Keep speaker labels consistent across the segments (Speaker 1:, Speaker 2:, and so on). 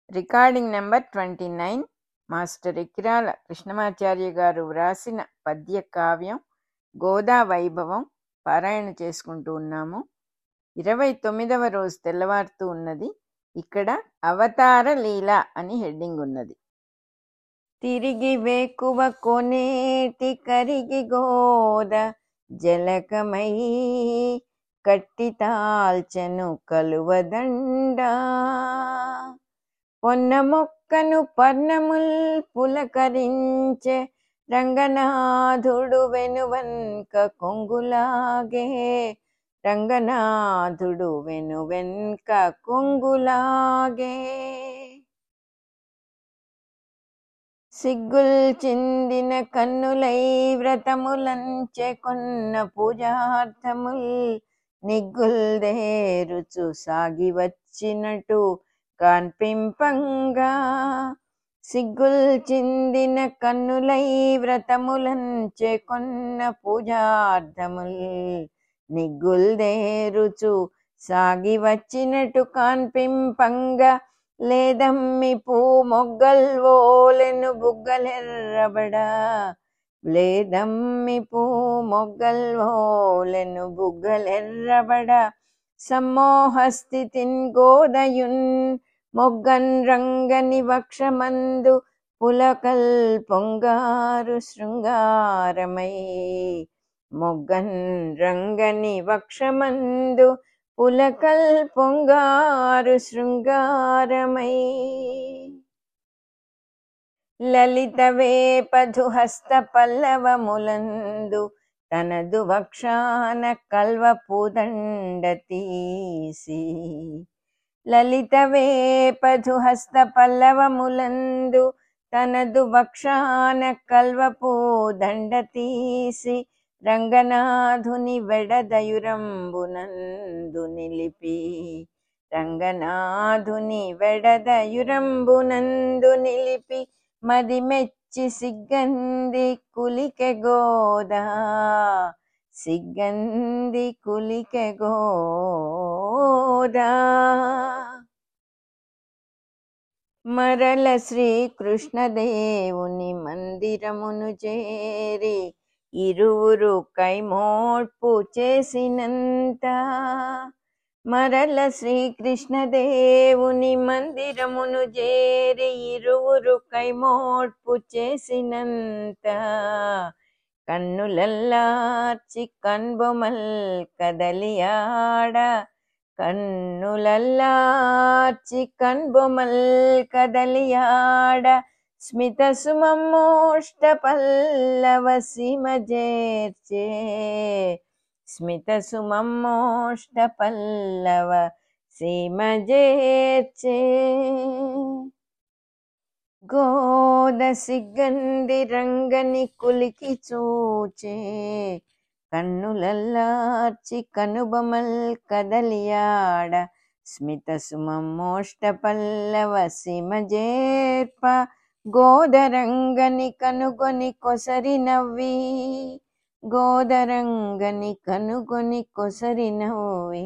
Speaker 1: recording number twenty nine master Ikrala Krishnamacharya garu వ్రాసిన పద్య కావ్యం గోదా వైభవం పారాయణ చేసుకుంటూ ఉన్నాము ఇరవై తొమ్మిదవ రోజు తెల్లవారుతూ ఉన్నది ఇక్కడ అవతార లీల అని హెడ్డింగ్ ఉన్నది తిరిగి వేకువ కొనేటి కరిగి గోద జలకమై కట్టి తాల్చెను కలువదండ పొన్న మొక్కను పర్ణముల్ పులకరించే రంగనాథుడు వెనువెన్క కొంగులాగే రంగనాథుడు వెనువెన్క కొంగులాగే సిగ్గుల్ చిందిన కన్నులై వ్రతములంచె కొన్న పూజార్థముల్ నిగ్గుల్దేరుచు సాగి వచ్చినట్టు కాన్పింపంగా సిగ్గుల్ చిందిన కన్నులై వ్రతములంచె కొన్న పూజార్థముల్ నిగ్గుల్దేరుచు సాగి వచ్చినట్టు కాన్పింపంగా లేదమ్మి పూ మొగ్గల్ ఓలెను బుగ్గలెర్రబడా లేదమ్మి పూ మొగ్గల్ ఓలెను బుగ్గలెర్రబడ సమ్మోహస్థితిన్ గోదయున్ మొగ్గన్ రంగని వక్షమందు పులకల్ పొంగారు శృంగారమై మొగ్గన్ రంగని వక్షమందు పులకల్ పొంగారు శృంగారమై లలిత వేపధు హస్త పల్లవములందు తనదు వక్షాన కల్వ పూదండ తీసి లలిత వేపధు హస్త పల్లవములందు తనదు వక్షాన కల్వ పూదండ తీసి రంగనాథుని వెడదయురంబునందు నిలిపి రంగనాథుని వెడదయురంబునందు నిలిపి మది మెచ్చి సిగ్గంది కులికె గోదా సిగ్గంది కులికె గోదా మరల శ్రీకృష్ణదేవుని మందిరమును చేరి ఇరువురు కైమోడ్పు చేసినంత మరల శ్రీకృష్ణదేవుని మందిరమును చేరి ఇరువురు కైమోడ్పు చేసినంత కన్నులల్లార్చి కన్బొమల్ కదలియాడ కన్నులల్లార్చి కన్బొమల్ కదలియాడ స్మిత సుమమోష్ట పల్లవ సీమ జేర్చే స్మిత సుమమోష్ట పల్లవ సీమ జేర్చే గోద సిగ్గంది రంగని కులికి చూచే కన్నులల్లార్చి కనుబొమల్ కదలియాడ స్మిత సుమమోష్ట పల్లవ సీమ జేర్ప గోదరంగని కనుగొని కొసరి నవ్వి గోదరంగని కనుగొని కొసరి నవ్వి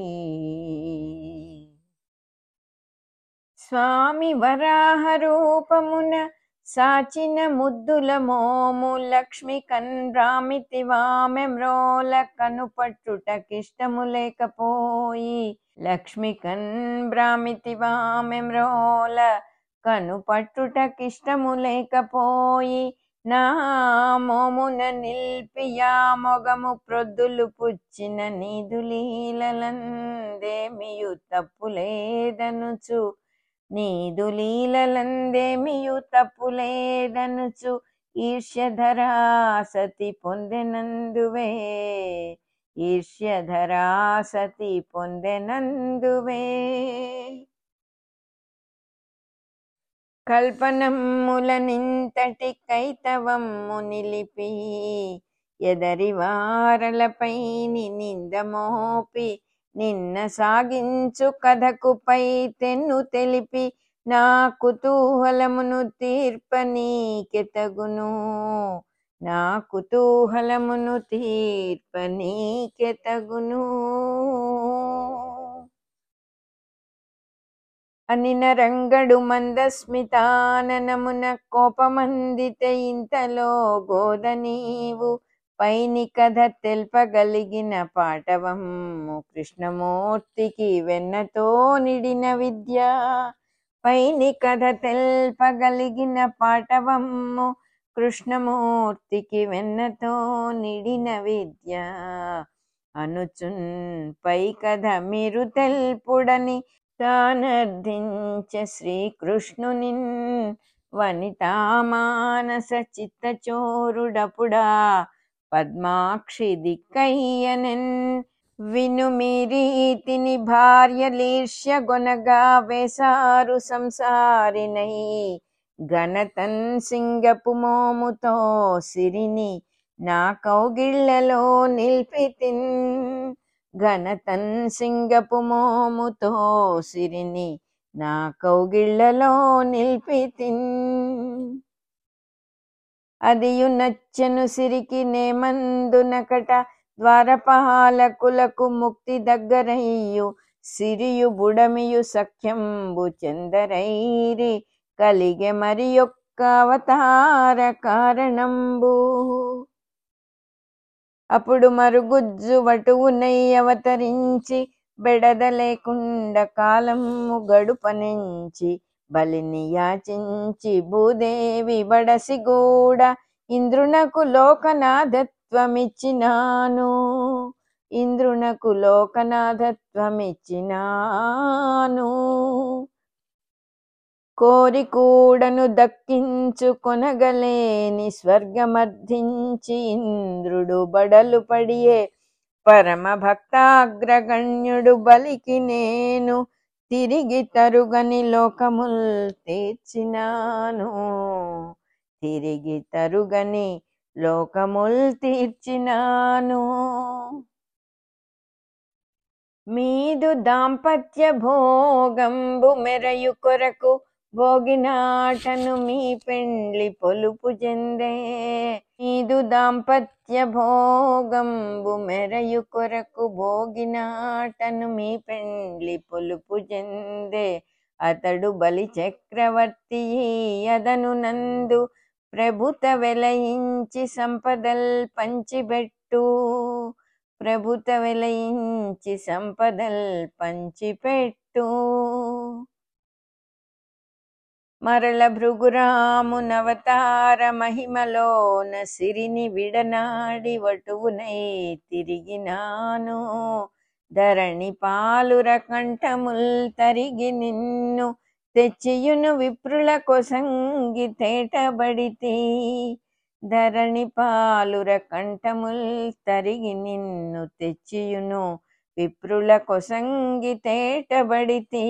Speaker 1: స్వామి వరాహ రూపమున సాచిన ముద్దుల మోము లక్ష్మి కన్రామితి వామె మ్రోల కనుపట్టుటకిష్టము లేకపోయి లక్ష్మి కన్బ్రామితి వామె మ్రోల కనుపట్టుటకిష్టము లేకపోయి నా మోమున నిల్పియా మొగము ప్రొద్దులు పుచ్చిన నీదులీలలందేమియు తప్పులేదనుచు నీదు లీలలందేమియు తప్పులేదనుచు ఈర్ష్యధరా సతి పొందెనందువే ఈర్ష్యధరా సతి పొందెనందువే కల్పనమ్ముల నింతటి కైతవమ్ము నిలిపి ఎదరి వారలపై నిందమోపి నిన్న సాగించు కథకు పై తెన్ను తెలిపి నా కుతూహలమును తీర్ప నీకెతగును నా కుతూహలమును తీర్ప నీకెతగును అనిన రంగడు మందస్మితాననమున కోపమందితే ఇంతలో గోద నీవు పైని కథ తెల్పగలిగిన పాటవమ్ము కృష్ణమూర్తికి వెన్నతో నిడిన విద్య పైని కథ తెల్పగలిగిన పాటవమ్ము కృష్ణమూర్తికి వెన్నతో నిడిన విద్య అనుచున్ పై కథ మీరు తెల్పుడని తానర్థించ శ్రీకృష్ణుని వనితామానస చిత్తచోరుడపుడా పద్మాక్షి దిక్కయ్యనెన్ విను మీరీతిని భార్యలీర్ష్య గొనగా వేసారు సంసారినై ఘనతన్ సింగపు మోముతో సిరిని నా కౌగిళ్లలో నిల్పితిన్ ఘనతన్ సింగపు మోముతో సిరిని నా కౌగిళ్లలో నిల్పితిన్ అదియు నచ్చను సిరికి నేమందునకట ద్వారపాలకులకు ముక్తి దగ్గరయ్యు సిరియు బుడమియు సఖ్యంబు చందరైరి కలిగె మరి యొక్క అవతార కారణంబు అప్పుడు మరుగుజ్జు వటువునై అవతరించి బెడద లేకుండా కాలము గడుపనించి బలిని యాచించి భూదేవి బడసి కూడా ఇంద్రునకు లోకనాథత్వమిచ్చినాను ఇంద్రునకు లోకనాథత్వమిచ్చినాను కోరి కూడను దక్కించుకొనగలేని స్వర్గమర్థించి ఇంద్రుడు బడలు పడియే పరమ భక్తాగ్రగణ్యుడు బలికి నేను తిరిగి తరుగని లోకముల్ తీర్చినాను తిరిగి తరుగని లోకముల్ తీర్చినాను మీదు దాంపత్య భోగంబు మెరయు కొరకు భోగినాటను మీ పెండ్లి పొలుపు చెందే మీదు దాంపత్య భోగంబు మెరయు కొరకు భోగినాటను మీ పెండ్లి పొలుపు చెందే అతడు బలి చక్రవర్తి అదను నందు ప్రభుత వెలయించి సంపదల్ పంచిబెట్టు ప్రభుత వెలయించి సంపదల్ పంచిపెట్టు మరల భృగురామునవతార మహిమలోన సిరిని విడనాడి వటువునై తిరిగినాను ధరణి పాలుర కంఠముల్ తరిగి నిన్ను తెచ్చియును విప్రుల కొసంగి తేటబడితి ధరణి పాలుర కంఠముల్ తరిగి నిన్ను తెచ్చియును విప్రుల కొసంగి తేటబడితి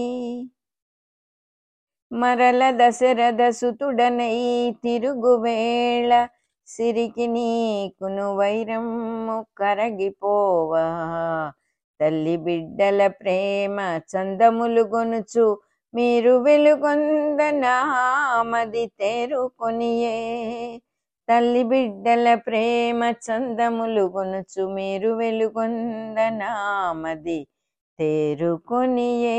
Speaker 1: మరల దశరథ సుతుడనై తిరుగువేళ సిరికి నీకును వైరము కరగిపోవా తల్లి బిడ్డల ప్రేమ చందములు గొనుచు మీరు వెలుగొంద నామది తేరుకొనియే తల్లి బిడ్డల ప్రేమ చందములు గొనుచు మీరు వెలుగొంద నామది తేరుకొనియే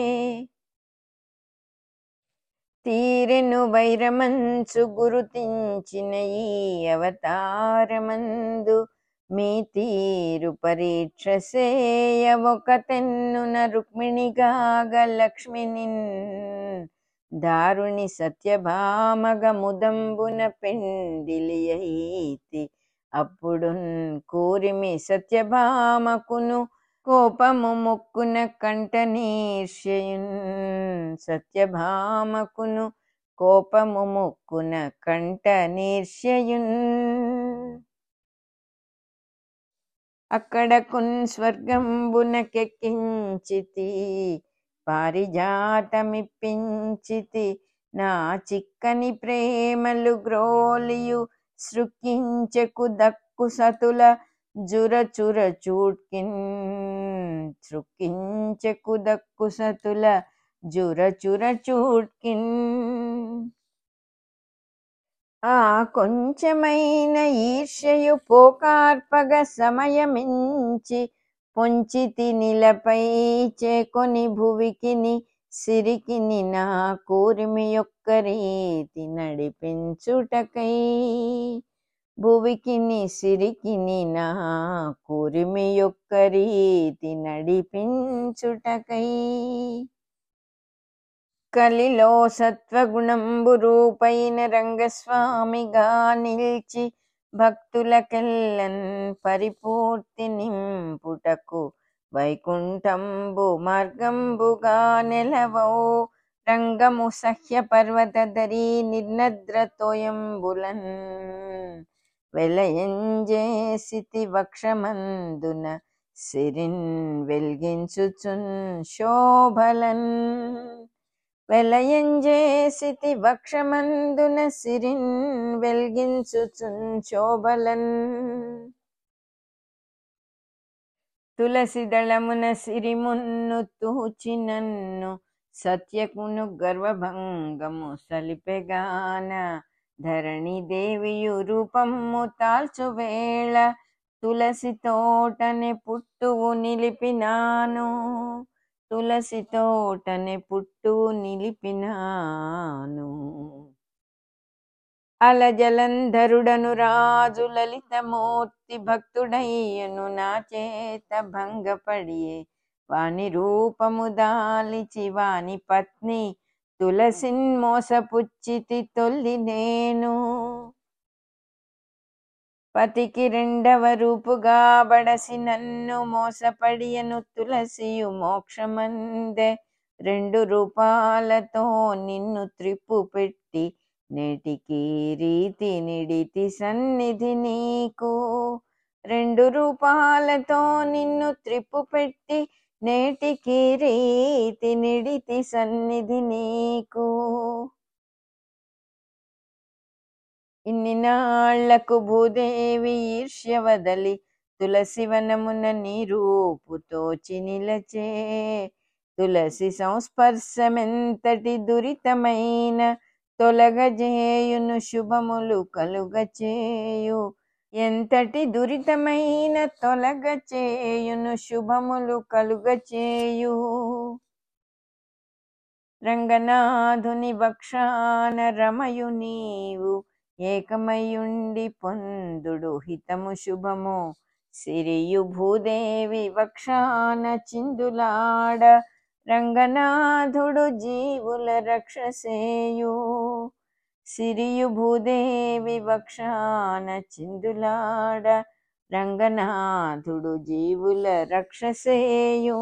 Speaker 1: తీరెను వైరమంచు గురుతించిన ఈ అవతారమందు మీ తీరు పరీక్ష సేయ ఒక తెన్నున రుక్మిణిగాగ లక్ష్మిని దారుణి సత్యభామగ ముదంబున పెండిలియైతి అప్పుడు కూరిమి సత్యభామకును కోపము ముక్కున కంఠనీర్షయున్ సత్యభామకును కోపము ముక్కున కంఠనీర్షయున్ అక్కడకున్ స్వర్గంబునకెక్కించితి పారిజాతమిప్పించితి నా చిక్కని ప్రేమలు గ్రోలియు సృక్కించెకు దక్కు సతుల జుర చుర చూట్కిన్ సృక్కించెకు దక్కు సతుల జుర చుర చూట్కిన్ ఆ కొంచెమైన ఈర్ష్యయు పోకార్పగ సమయమించి పొంచితి నిలపై చేకొని భువికిని సిరికిని నా కూరిమి యొక్క రీతి నడిపించుటకై భువికిని సిరికిని నా కూరిమి యొక్క రీతి నడిపించుటకై కలిలో సత్వగుణంబు రూపైన రంగస్వామిగా నిల్చి భక్తులకెల్లన్ పరిపూర్తి నింపుటకు వైకుంఠంబు మార్గంబుగా నెలవో రంగము సహ్య పర్వతదరి నిర్నద్రతోయంబులన్ వెలయంజేసితి వక్షమందున సిరిన్ వెల్గించుచున్ శోభలన్ వెలయంజేసితి వక్షమందున సిరిన్ వెల్గించుచున్ శోభలన్ తులసి దళమున సిరిమున్ను తూచి నన్ను సత్యకును గర్వభంగము సలిపెగాన ధరణి దేవియు రూపము తాల్చు వేళ తులసి తోటనే పుట్టువు నిలిపినాను తులసి తోటనే పుట్టువు నిలిపినాను అలజలంధరుడను రాజు లలితమూర్తి భక్తుడయ్యను నా చేత భంగపడియే వాని రూపము దాలిచి వాని పత్ని తులసిన్ మోసపుచ్చితి తొల్లి నేను పతికి రెండవ రూపుగా బడసి నన్ను మోసపడియను తులసియు మోక్షమందే రెండు రూపాలతో నిన్ను త్రిప్పు పెట్టి నేటికి రీతి నిడితి సన్నిధి నీకు రెండు రూపాలతో నిన్ను త్రిప్పు పెట్టి నేటికి రీతి నిడితి సన్నిధి నీకు ఇన్ని నాళ్లకు భూదేవి ఈర్ష్య వదలి తులసి వనమున నీ రూపుతోచి నిలచే తులసి సంస్పర్శమెంతటి దురితమైన తొలగజేయును శుభములు కలుగచేయు ఎంతటి దురితమైన తొలగచేయును శుభములు కలుగచేయు రంగనాథుని వక్షాన రమయు నీవు ఏకమయుండి పొందుడు హితము శుభము సిరియు భూదేవి వక్షాన చిందులాడ రంగనాథుడు జీవుల రక్షసేయు సిరియు భూదేవి వక్షాన చిందులాడ రంగనాథుడు జీవుల రక్షసేయు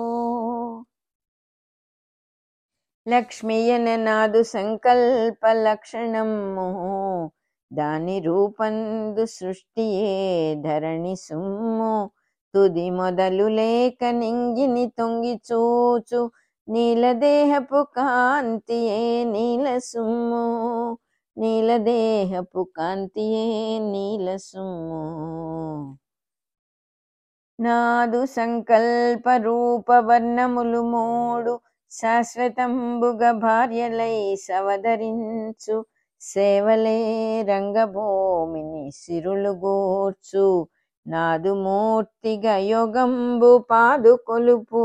Speaker 1: లక్ష్మీయన నాదు సంకల్ప లక్షణము దాని రూపందు సృష్టియే ధరణి సుమ్ము తుది మొదలు లేక నింగిని తొంగి చూచు నీలదేహపు కాంతియే నీల సుమ్ము నీలదేహపు కాంతియే నీల సుమ్ము నాదు సంకల్ప రూప వర్ణములు మూడు శాశ్వతంబుగ భార్యలై సవదరించు సేవలే రంగభూమిని సిరులు గూర్చు నాదు మూర్తిగా యోగంబు పాదు కొలుపు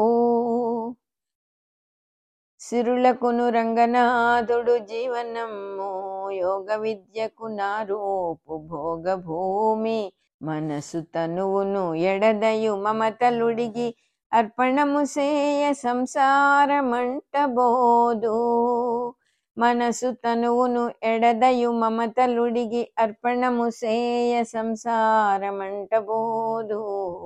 Speaker 1: సిరులకును రంగనాథుడు జీవనము యోగ విద్యకు నా రూపు భోగ భూమి మనసు తనువును ఎడదయు మమతలుడిగి అర్పణము సేయ సంసారమంట బోదు మనసు తనువును ఎడదయు మమతలుడిగి అర్పణము సేయ సంసారమంట బోదు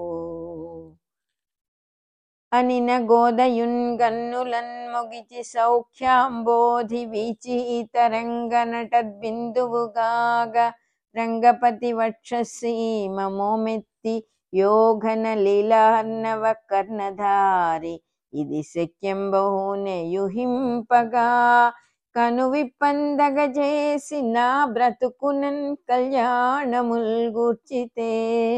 Speaker 1: అనిన గోదయున్ గన్నులన్ మొగిచి సౌఖ్యాంబోధి వీచి తరంగ నటద్బిందువుగాగ రంగపతి వక్షసీమ మోమెత్తి యోగన లీలార్ణవ కర్ణధారి ఇది శక్యం బహునే యుహింపగా కను విప్పందగ చేసి నా బ్రతుకునన్ కళ్యాణముల్ గూర్చితే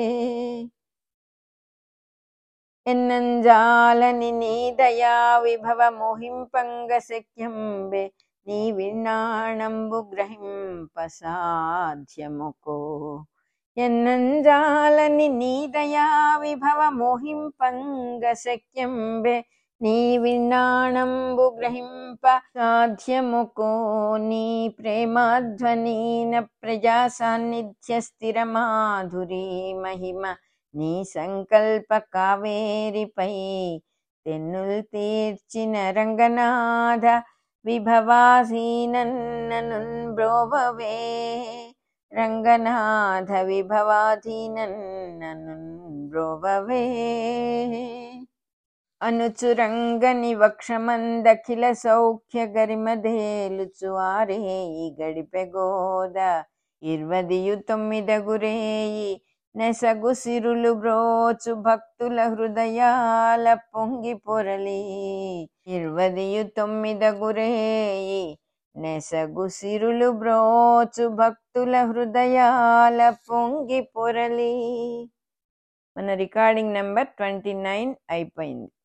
Speaker 1: ఎన్నంజాలని నీ దయా విభవ మోహింపంగ శక్యంబే నీ విన్నాణంబు గ్రహింప సాధ్యముకో ఎన్నంజాలని నీ దయా విభవ మోహింపంగ శక్యంబే నీ విన్నాణంబు గ్రహింప సాధ్యముకో నీ ప్రేమాధ్వనీన ప్రజా సాన్నిధ్య స్థిర మాధురీ మహిమ నీ సంకల్ప కావేరిపై తెన్నుల్ తీర్చిన రంగనాథ విభవాసీనన్ననున్ బ్రోవవే రంగనాథ విభవాధీనన్ననున్ బ్రోవవే అనుచురంగని వక్షమందఖిల సౌఖ్య గరిమధేలుచు ఆరేయి గడిపెగోద ఇర్వదియు తొమ్మిదగురేయి నెసగు సిరులు బ్రోచు భక్తుల హృదయాల పొంగి పొరలి ఇర్వదియు తొమ్మిదగురేయి నెసగు సిరులు బ్రోచు భక్తుల హృదయాల పొంగి పొరలి మన రికార్డింగ్ నెంబర్ ట్వంటీ నైన్ అయిపోయింది